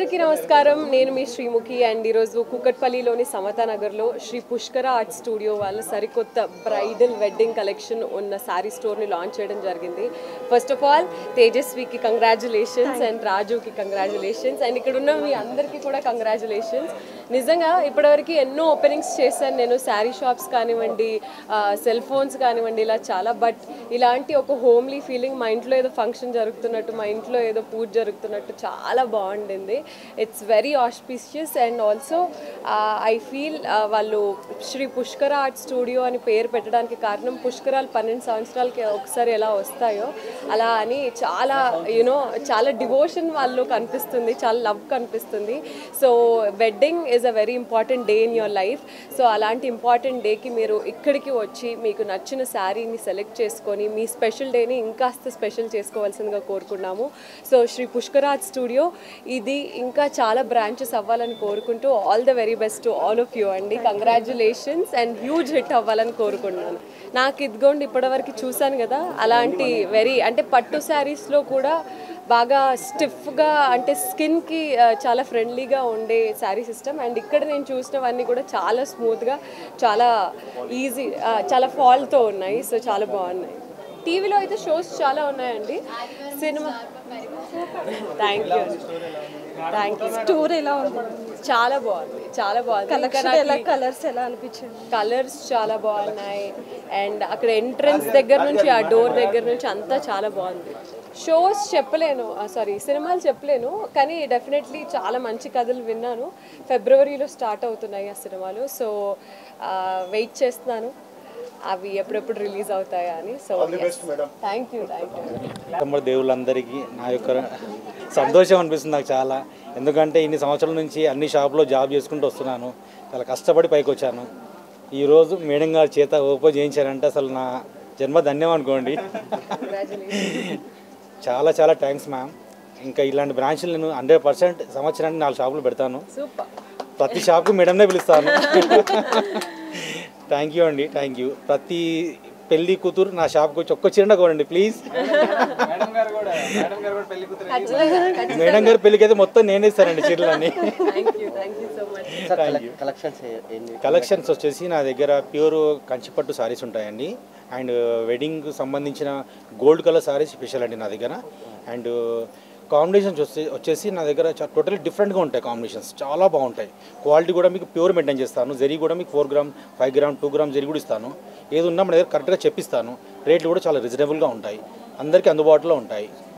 అందరికీ నమస్కారం నేను మీ శ్రీముఖి అండ్ ఈరోజు కూకట్పల్లిలోని సమతా నగర్లో శ్రీ పుష్కర ఆర్ట్ స్టూడియో వాళ్ళ సరికొత్త బ్రైడల్ వెడ్డింగ్ కలెక్షన్ ఉన్న శారీ స్టోర్ని లాంచ్ చేయడం జరిగింది ఫస్ట్ ఆఫ్ ఆల్ తేజస్వికి కంగ్రాచులేషన్స్ అండ్ రాజుకి కంగ్రాచులేషన్స్ అండ్ ఇక్కడ ఉన్న మీ అందరికీ కూడా కంగ్రాచులేషన్స్ నిజంగా ఇప్పటివరకు ఎన్నో ఓపెనింగ్స్ చేశాను నేను శారీ షాప్స్ కానివ్వండి సెల్ ఫోన్స్ కానివ్వండి ఇలా చాలా బట్ ఇలాంటి ఒక హోమ్లీ ఫీలింగ్ మా ఇంట్లో ఏదో ఫంక్షన్ జరుగుతున్నట్టు మా ఇంట్లో ఏదో పూజ జరుగుతున్నట్టు చాలా బాగుండింది it's very auspicious and also I feel వాళ్ళు శ్రీ పుష్కర ఆర్ట్ స్టూడియో అని పేరు పెట్టడానికి కారణం పుష్కరాలు పన్నెండు సంవత్సరాలకి ఒకసారి ఎలా వస్తాయో అలా అని చాలా యూనో చాలా డివోషన్ వాళ్ళు కనిపిస్తుంది చాలా లవ్ కనిపిస్తుంది so wedding is a very important day in your life so అలాంటి ఇంపార్టెంట్ డేకి మీరు ఇక్కడికి వచ్చి మీకు నచ్చిన శారీని సెలెక్ట్ చేసుకొని మీ స్పెషల్ డేని ఇంకాస్త స్పెషల్ చేసుకోవాల్సిందిగా కోరుకున్నాము సో శ్రీ పుష్కరాజ్ స్టూడియో ఇది ఇంకా చాలా బ్రాంచెస్ అవ్వాలని కోరుకుంటూ all the very best to all of you అండి కంగ్రాచులేషన్స్ అండ్ హ్యూజ్ హిట్ అవ్వాలని కోరుకుంటున్నాను నాకు ఇదిగోండి ఇప్పటివరకు చూశాను కదా అలాంటి వెరీ అంటే పట్టు శారీస్లో కూడా బాగా స్టిఫ్గా అంటే స్కిన్కి చాలా ఫ్రెండ్లీగా ఉండే శారీ సిస్టమ్ అండ్ ఇక్కడ నేను చూసినవన్నీ కూడా చాలా స్మూత్గా చాలా ఈజీ చాలా ఫాల్తో ఉన్నాయి సో చాలా బాగున్నాయి టీవీలో అయితే షోస్ చాలా ఉన్నాయండి cinema thank you thank you tour ఎలా ఉంది చాలా బాగుంది చాలా బాగుంది ఇంకా కలెక్షన్ నాకు ఎలా ఈ- కలర్స్ ఎలా అనిపించింది కలర్స్ చాలా బాగున్నాయి అండ్ అక్కడ ఎంట్రన్స్ దగ్గర నుంచి ఆ డోర్ దగ్గర నుంచి అంతా చాలా బాగుంది షోస్ చెప్పలేను సారీ సినిమాలు చెప్పలేను కానీ డెఫినెట్లీ చాలా మంచి కథలు విన్నాను ఫిబ్రవరిలో స్టార్ట్ అవుతున్నాయి ఆ సినిమాలు సో వెయిట్ చేస్తున్నాను అవి ఎప్పుడెప్పుడు రిలీజ్ అవుతాయా అని so thank you thank you తమ్ముడు దేవుళ్ళందరికీ నా యొక్క సంతోషం అనిపిస్తుంది నాకు చాలా ఎందుకంటే ఇన్ని సంవత్సరాల నుంచి అన్ని షాపులో జాబ్ చేసుకుంటూ వస్తున్నాను చాలా కష్టపడి పైకి వచ్చాను ఈరోజు మేడం గారి చేత ఓపెన్ చేయించారంటే అసలు నా జన్మ ధన్యం అనుకోండి చాలా చాలా థ్యాంక్స్ మ్యామ్ ఇంకా ఇలాంటి బ్రాంచ్లు నేను హండ్రెడ్ పర్సెంట్ సంవత్సరానికి నాలుగు షాపులు పెడతాను సూపర్ ప్రతి షాప్కి మేడంనే పిలుస్తాను థ్యాంక్ యూ అండి థ్యాంక్ యూ ప్రతి పెళ్లి కూతురు నా షాప్కి వచ్చి ఒక్క చీరన కోరండి ప్లీజ్ మేడం గారి పెళ్ళికి అయితే మొత్తం నేనే ఇస్తానండి చీరలన్నీ thank you thank you so much collections ఏంటి కలెక్షన్స్ వచ్చేసి నా దగ్గర ప్యూర్ కంచిపట్టు సారీస్ ఉంటాయండి అండ్ వెడ్డింగ్ సంబంధించిన గోల్డ్ కలర్ సారీస్ స్పెషల్ అండి నా దగ్గర అండ్ కాంబినేషన్స్ వచ్చే వచ్చేసి నా దగ్గర టోటల్ డిఫరెంట్గా ఉంటాయి కాంబినేషన్స్ చాలా బాగుంటాయి క్వాలిటీ కూడా మీకు ప్యూర్ మెయింటైన్ చేస్తాను జరీ కూడా మీకు four gram five gram two gram zari కూడా ఇస్తాను ఏది ఉన్నా మన దగ్గర కరెక్ట్గా చెప్పిస్తాను రేట్లు కూడా చాలా రీజనబుల్గా ఉంటాయి అందరికీ అందుబాటులో ఉంటాయి